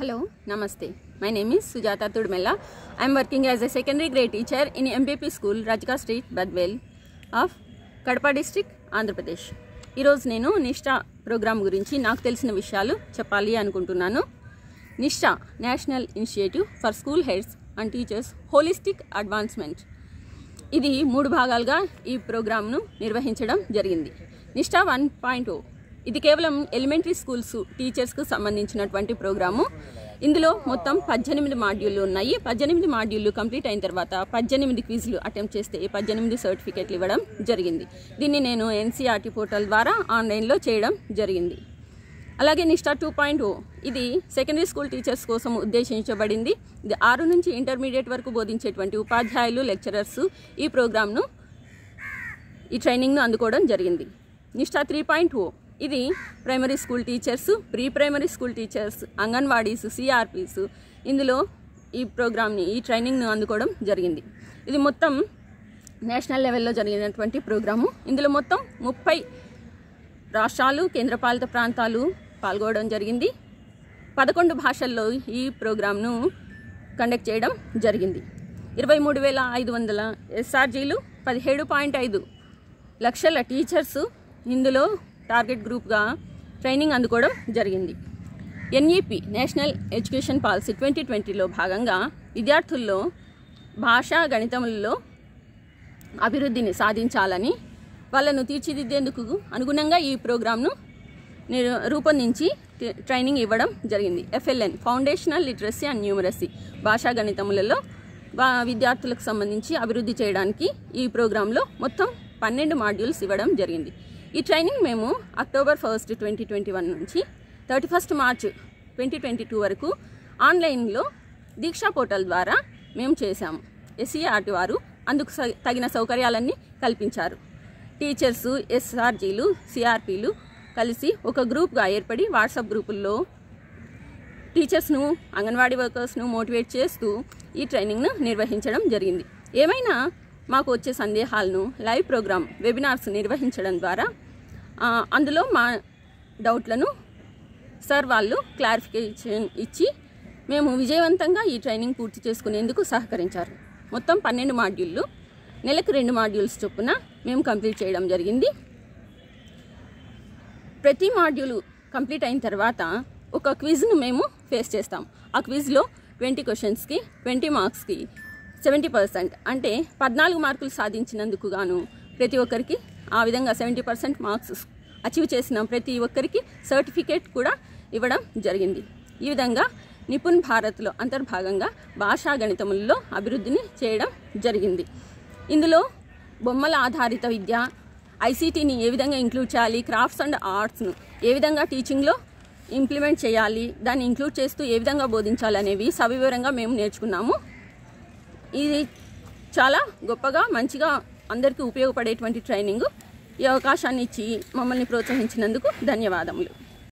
Hello, Namaste. My name is Sujata Tudmella. I am working as a secondary grade teacher in MPP School, Rajka Street, Badwell of Kadapa district Andhra Pradesh ఈరోజు నేను నిష్టా programme గురించి నాకు తెలిసిన విషయాలు చెప్పాలి అనుకుంటున్నాను Nishtha national initiative for school heads and teachers holistic advancement ఇది మూడు భాగాలుగా ఈ ప్రోగ్రామ్ను నిర్వహించడం జరిగింది నిష్టా వన్ పాయింట్ ఓ ఇది కేవలం ఎలిమెంటరీ స్కూల్స్ టీచర్స్కు సంబంధించినటువంటి ప్రోగ్రాము ఇందులో మొత్తం పద్దెనిమిది మాడ్యూళ్ళు ఉన్నాయి పద్దెనిమిది మాడ్యూళ్ళు కంప్లీట్ అయిన తర్వాత పద్దెనిమిది క్విజ్లు అటెంప్ట్ చేస్తే పద్దెనిమిది సర్టిఫికెట్లు ఇవ్వడం జరిగింది దీన్ని నేను ఎన్సీఆర్టీ పోర్టల్ ద్వారా ఆన్లైన్లో చేయడం జరిగింది అలాగే నిష్టా టూ పాయింట్ ఓ ఇది సెకండరీ స్కూల్ టీచర్స్ కోసం ఉద్దేశించబడింది ఇది ఆరు నుంచి ఇంటర్మీడియట్ వరకు బోధించేటువంటి ఉపాధ్యాయులు లెక్చరర్స్ ఈ ప్రోగ్రామ్ను ఈ ట్రైనింగ్ను అందుకోవడం జరిగింది నిష్టా త్రీ పాయింట్ ఓ ఇది primary school teachers pre primary school teachers anganwadis CRPs ఇందులో ఈ ప్రోగ్రామ్ని ఈ ట్రైనింగ్ను అందుకోవడం జరిగింది ఇది మొత్తం నేషనల్ లెవెల్లో జరిగినటువంటి ప్రోగ్రాము ఇందులో మొత్తం ముప్పై రాష్ట్రాలు కేంద్రపాలిత ప్రాంతాలు పాల్గొనడం జరిగింది పదకొండు భాషల్లో ఈ ప్రోగ్రామ్ను కండక్ట్ చేయడం జరిగింది ఇరవై మూడు వేల ఐదు వందల ఎస్ఆర్జీలు పదిహేడు పాయింట్ ఐదు లక్షల టీచర్స్ ఇందులో టార్గెట్ గ్రూప్గా ట్రైనింగ్ అందుకోవడం జరిగింది NEP national education policy twenty ట్వంటీలో భాగంగా విద్యార్థుల్లో భాషా గణితములలో అభివృద్ధిని సాధించాలని వాళ్ళను తీర్చిదిద్దేందుకు అనుగుణంగా ఈ ప్రోగ్రామ్ను నిర్- రూపొందించి టి- ట్రైనింగ్ ఇవ్వడం జరిగింది FLN foundational literacy and numeracy భాషా గణితములలో వా- విద్యార్థులకు సంబంధించి అభివృద్ధి చేయడానికి ఈ ప్రోగ్రాంలో మొత్తం పన్నెండు మాడ్యూల్స్ ఇవ్వడం జరిగింది ఈ ట్రైనింగ్ మేము October first twenty twenty one నుంచి thirty first March twenty twenty two వరకు ఆన్లైన్లో దీక్షా పోర్టల్ ద్వారా మేము చేశాము ఎస్సీఆర్టీ వారు అందుకు స- తగిన సౌకర్యాలన్నీ కల్పించారు టీచర్స్ ఎస్ఆర్జీలు సిఆర్పీలు కలిసి ఒక గ్రూప్గా ఏర్పడి వాట్సాప్ గ్రూపుల్లో టీచర్స్ను అంగన్వాడీ వర్కర్స్ను మోటివేట్ చేస్తూ ఈ ట్రైనింగ్ను నిర్వహించడం జరిగింది ఏమైనా మాకు వచ్చే సందేహాలను లైవ్ ప్రోగ్రామ్ వెబినార్స్ నిర్వహించడం ద్వారా ఆ, అందులో మా డౌట్లను సార్ వాళ్ళు క్లారిఫికేషన్ ఇచ్చి మేము విజయవంతంగా ఈ ట్రైనింగ్ పూర్తి చేసుకునేందుకు సహకరించారు మొత్తం పన్నెండు మాడ్యూళ్ళు నెలకు రెండు మాడ్యూల్స్ చొప్పున మేము కంప్లీట్ చేయడం జరిగింది ప్రతి మాడ్యూల్ కంప్లీట్ అయిన తర్వాత ఒక క్విజ్ను మేము ఫేస్ చేస్తాం ఆ క్విజ్లో ట్వంటీ క్వశ్చన్స్కి ట్వంటీ మార్క్స్కి సెవెంటీ పర్సెంట్ అంటే పద్నాలుగు మార్కులు సాధించినందుకు గాను ప్రతి ఒక్కరికి ఆ విధంగా సెవెంటీ పర్సెంట్ మార్క్స్ అచీవ్ చేసిన ప్రతి ఒక్కరికి సర్టిఫికేట్ కూడా ఇవ్వడం జరిగింది ఈ విధంగా నిపుణ్ భారత్లో అంతర్భాగంగా భాషా గణితములలో అభివృద్ధిని చేయడం జరిగింది ఇందులో బొమ్మల ఆధారిత విద్య ఐసీటీని ఏ విధంగా ఇంక్లూడ్ చేయాలి క్రాఫ్ట్స్ అండ్ ఆర్ట్స్ను ఏ విధంగా టీచింగ్లో ఇంప్లిమెంట్ చేయాలి దాన్ని ఇంక్లూడ్ చేస్తూ ఏ విధంగా బోధించాలి అనేవి సవివరంగా మేము నేర్చుకున్నాము ఇది చాలా గొప్పగా మంచిగా అందరికీ ఉపయోగపడేటువంటి ట్రైనింగ్ ఈ అవకాశాన్ని ఇచ్చి మమ్మల్ని ప్రోత్సహించినందుకు ధన్యవాదములు